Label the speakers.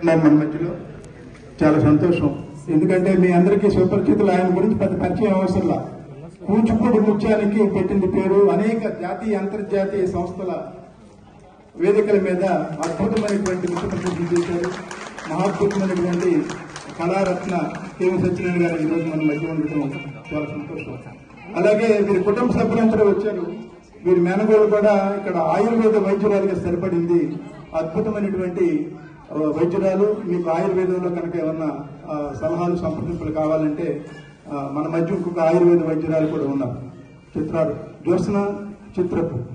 Speaker 1: ఉన్నారు మన మధ్యలో చాలా సంతోషం ఎందుకంటే మీ అందరికీ సుపరిచితులు ఆయన గురించి పెద్ద పరిచయం అవసరంలా కూచిపూడి ముత్యానికి పెట్టింది పేరు అనేక జాతీయ అంతర్జాతీయ సంస్థల వేదికల మీద అద్భుతమైనటువంటి నృత్య ప్రదర్శన చేశారు మహాద్భుతమైనటువంటి కళారత్న కేవీ సత్యనారాయణ గారు ఈ రోజు మన మధ్య ఉండటం చాలా సంతోషం అలాగే వీరి కుటుంబ సభ్యులందరూ వచ్చారు వీరి మేనగోడు కూడా ఇక్కడ ఆయుర్వేద వైద్యురాలుగా స్థిరపడింది అద్భుతమైనటువంటి ఆ, వైద్యురాలు మీకు ఆయుర్వేదంలో కనుక ఏమన్నా ఆ, సలహాలు సంప్రదింపులు కావాలంటే ఆ, మన మధ్య ఇంకొక ఆయుర్వేద వైద్యురాలు కూడా ఉన్నారు చిత్రాలు జ్యోత్స్న చిత్రపు